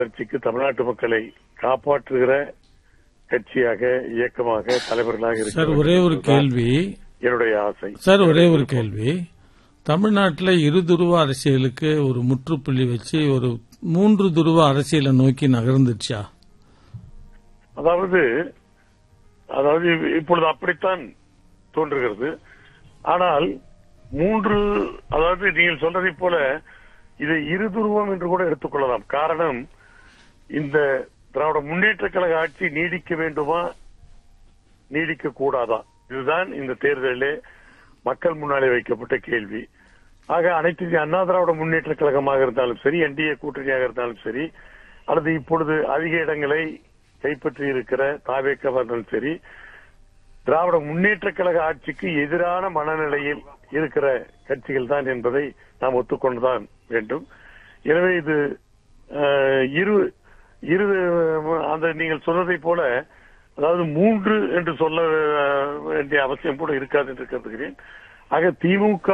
கட்சிக்கு தமிழ்நாட்டு மக்களை காப்பாற்றுகிற கட்சியாக இயக்கமாக தலைவர்களாக சார் இருக்கிற ஒரே ஒரு கேள்வி என்னுடைய ஆசை சார் ஒரே ஒரு கேள்வி தமிழ்நாட்டில் இருதுருவ அரசியலுக்கு ஒரு முற்றுப்புள்ளி வச்சு ஒரு மூன்று துருவ அரசியலை நோக்கி நகர்ந்துச்சா அதாவது அதாவது இப்பொழுது அப்படித்தான் தோன்றுகிறது ஆனால் மூன்று அதாவது நீங்கள் சொல்றதைப் போல இது இருதுருவம் என்று கூட எடுத்துக்கொள்ளலாம் காரணம் இந்த திராவிட முன்னேற்ற கழக ஆட்சி நீடிக்க வேண்டுமா நீடிக்க கூடாதா இதுதான் இந்த தேர்தலிலே மக்கள் முன்னாலே வைக்கப்பட்ட கேள்வி ஆக அனைத்து இந்திய அண்ணா திராவிட முன்னேற்ற கழகமாக இருந்தாலும் சரி என்டிஏ கூட்டணியாக இருந்தாலும் சரி அல்லது இப்பொழுது அதிக இடங்களை கைப்பற்றி இருக்கிற தாவேக்கா இருந்தாலும் சரி திராவிட முன்னேற்ற கழக ஆட்சிக்கு எதிரான மனநிலையில் இருக்கிற கட்சிகள் தான் என்பதை நாம் ஒத்துக்கொண்டுதான் வேண்டும் எனவே இது அஹ், இரு இரு அந்த நீங்கள் சொன்னதை போல அதாவது மூன்று என்று சொல்ல அஹ், வேண்டிய அவசியம் கூட இருக்காது என்று கருதுகிறேன் ஆக திமுக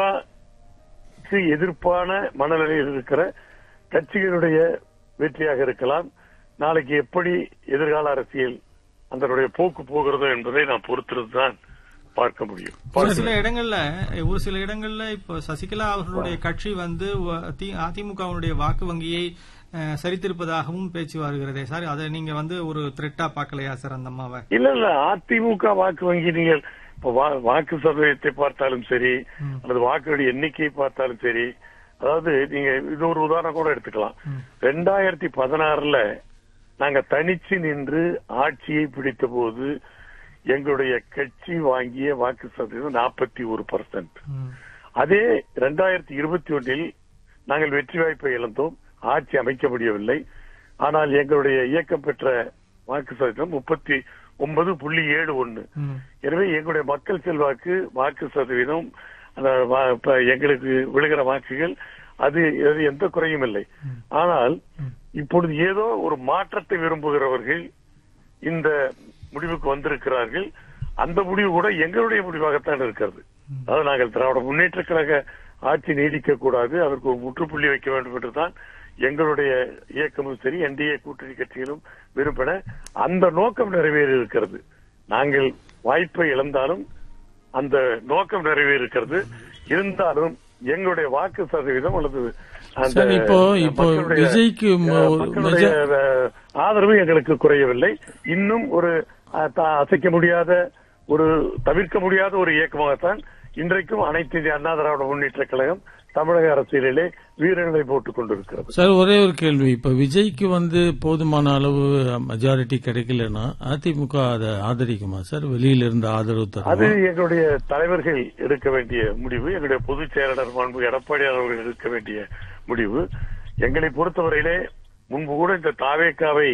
க்கு எதிர்ப்பான மனநிலையில் இருக்கிற கட்சிகளுடைய வெற்றியாக இருக்கலாம் நாளைக்கு எப்படி எதிர்கால அரசியல் அதனுடைய போக்கு போகிறதோ என்பதை நாம் பொறுத்திருந்துதான் பார்க்க முடியும் ஒரு சில இடங்கள்ல ஒரு சில இடங்கள்ல இப்ப சசிகலா அவர்களுடைய கட்சி வந்து வ- தி- அதிமுகவினுடைய வாக்கு வங்கியை அஹ், சரித்திருப்பதாகவும் பேச்சு வருகிறதே சார் அதை நீங்க வந்து ஒரு த்ரெட்டா பார்க்கலையா சார் அந்த அம்மாவை இல்ல இல்ல அதிமுக வாக்கு வங்கி நீங்கள் இப்ப வா- வாக்கு சதவீதத்தை பார்த்தாலும் சரி அல்லது வாக்குகளுடைய எண்ணிக்கையை பார்த்தாலும் சரி அதாவது நீங்க இது ஒரு உதாரணம் கூட எடுத்துக்கலாம் ரெண்டாயிரத்தி பதினாறுல நாங்க தனிச்சு நின்று ஆட்சியை பிடித்த போது எங்களுடைய கட்சி வாங்கிய வாக்கு சதவீதம் நாற்பத்தி ஒரு பர்சன்ட் ம். அதே ரெண்டாயிரத்தி இருபத்தி ஒன்றில் நாங்கள் வெற்றி வாய்ப்பை இழந்தோம் ஆட்சி அமைக்க முடியவில்லை ஆனால் எங்களுடைய இயக்கம் பெற்ற வாக்கு சதவீதம் முப்பத்தி ஒன்பது புள்ளி ஏழு ஒன்னு ம். எனவே எங்களுடைய மக்கள் செல்வாக்கு வாக்கு சதவீதம் அந்த வா- இப்ப எங்களுக்கு விழுகிற வாக்குகள் அது அது எந்த குறையும் இல்லை ஆனால் இப்பொழுது ஏதோ ஒரு மாற்றத்தை விரும்புகிறவர்கள் இந்த முடிவுக்கு வந்திருக்கிறார்கள் அந்த முடிவு கூட எங்களுடைய முடிவாகத்தான் இருக்கிறது அதாவது நாங்கள் திராவிட முன்னேற்ற கழக ஆட்சி நீடிக்க கூடாது அதற்கு ஒரு முற்றுப்புள்ளி வைக்க வேண்டும் என்றுதான் எங்களுடைய இயக்கமும் சரி என்டிஏ கூட்டணி கட்சிகளும் விரும்பின அந்த நோக்கம் நிறைவேறி இருக்கிறது நாங்கள் வாய்ப்பை இழந்தாலும் அந்த நோக்கம் நிறைவேறிருக்கிறது இருந்தாலும் எங்களுடைய வாக்கு சதவீதம் அல்லது அந்த சார், இப்போ இப்போ மக்களுடைய, விஜய்க்கு ம- அஹ், ஒரு மக்களுடைய, மெஜா- அஹ், ஆதரவு எங்களுக்கு குறையவில்லை இன்னும் ஒரு அஹ், த- அசைக்க முடியாத ஒரு தவிர்க்க முடியாத ஒரு இயக்கமாகத்தான் இன்றைக்கும் அனைத்து இந்திய அண்ணா திராவிட முன்னேற்ற கழகம் தமிழக அரசியலிலே வீரர்களை போட்டுக் கொண்டிருக்கிறது சார் ஒரே ஒரு கேள்வி இப்ப விஜய்க்கு வந்து போதுமான அளவு மெஜாரிட்டி கிடைக்கலன்னா அதிமுக அதை ஆதரிக்குமா சார் வெளியில இருந்து ஆதரவு அது தருமா எங்களுடைய தலைவர்கள் எடுக்க வேண்டிய முடிவு எங்களுடைய பொதுச் செயலாளர் மாண்பு எடப்பாடியார் அவர்கள் எடுக்க வேண்டிய முடிவு எங்களை பொறுத்தவரையிலே முன்பு கூட இந்த தாவேக்காவை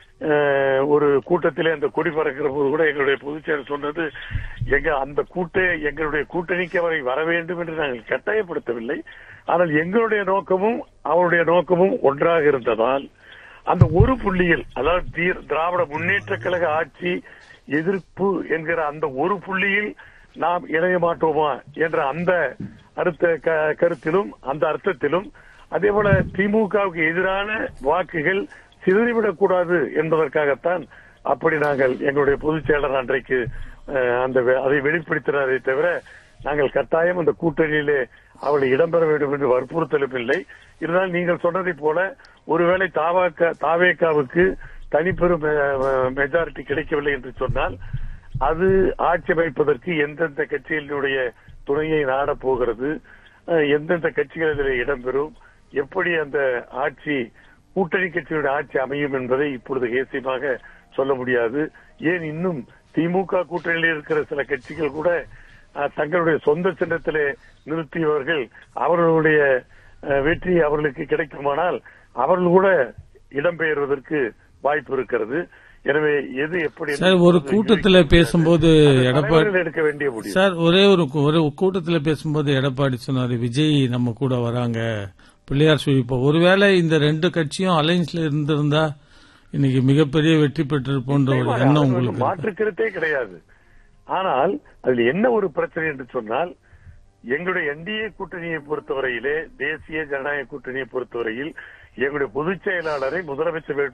அஹ், ஒரு கூட்டத்திலே அந்த கொடி பறக்கிற போது கூட எங்களுடைய பொதுச் செயலர் சொன்னது எங்க அந்த கூட்ட எங்களுடைய கூட்டணிக்கு அவரை வர வேண்டும் என்று நாங்கள் கட்டாயப்படுத்தவில்லை ஆனால் எங்களுடைய நோக்கமும் அவருடைய நோக்கமும் ஒன்றாக இருந்ததால் அந்த ஒரு புள்ளியில் அதாவது தீர்- திராவிட முன்னேற்ற கழக ஆட்சி எதிர்ப்பு என்கிற அந்த ஒரு புள்ளியில் நாம் இணைய மாட்டோமா என்ற அந்த அடுத்த க- கருத்திலும் அந்த அர்த்தத்திலும் அதே போல திமுகவுக்கு எதிரான வாக்குகள் சிதறிவிடக் கூடாது என்பதற்காகத்தான் அப்படி நாங்கள் எங்களுடைய பொதுச் செயலர் அன்றைக்கு அஹ், அந்த வெ- அதை வெளிப்படுத்தினாரே தவிர நாங்கள் கட்டாயம் அந்த கூட்டணியிலே அவளை இடம்பெற வேண்டும் என்று வற்புறுத்தலும் இல்லை இருந்தாலும் நீங்கள் சொன்னதைப் போல ஒருவேளை தாவாக்க தாவேக்காவுக்கு தனிப்பெரும் மெஜாரிட்டி கிடைக்கவில்லை என்று சொன்னால் அது ஆட்சி அமைப்பதற்கு எந்தெந்த கட்சிகளினுடைய துணையை நாடப் போகிறது அஹ், எந்தெந்த கட்சிகள் இதில் இடம்பெறும் எப்படி அந்த ஆட்சி கூட்டணி கட்சியுடைய ஆட்சி அமையும் என்பதை இப்பொழுது கேசியமாக சொல்ல முடியாது ஏன் இன்னும் திமுக கூட்டணியில் இருக்கிற சில கட்சிகள் கூட அஹ், தங்களுடைய சொந்த சின்னத்திலே நிறுத்தியவர்கள் அவர்களுடைய அஹ், வெற்றி அவர்களுக்கு கிடைக்குமானால் அவர்கள் கூட இடம்பெயர்வதற்கு வாய்ப்பு இருக்கிறது எனவே எது எப்படி சார் ஒரு கூட்டத்துல பேசும்போது எடப்பாடி தலைவர்கள் எடுக்க வேண்டிய முடிவு சார் ஒரே ஒரு கூ- ஒரு கூட்டத்துல பேசும்போது எடப்பாடி சொன்னாரு விஜய் நம்ம கூட வராங்க பிள்ளையார் சுழிப்போ ஒருவேளை இந்த ரெண்டு கட்சியும் அலைன்ஸ்ல இருந்திருந்தா இன்னைக்கு மிகப்பெரிய வெற்றி பெற்றிருப்போன்ற ஒரு எண்ணம் அது உங்களுக்கு ஒண்ணும் மாற்றுக்கருத்தே கிடையாது ஆனால் அதில் என்ன ஒரு பிரச்சனை என்று சொன்னால் எங்களுடைய என்டிஏ கூட்டணியை பொறுத்தவரையிலே தேசிய ஜனநாயக கூட்டணியை பொறுத்தவரையில் எங்களுடைய பொதுச் செயலாளரை முதலமைச்சர்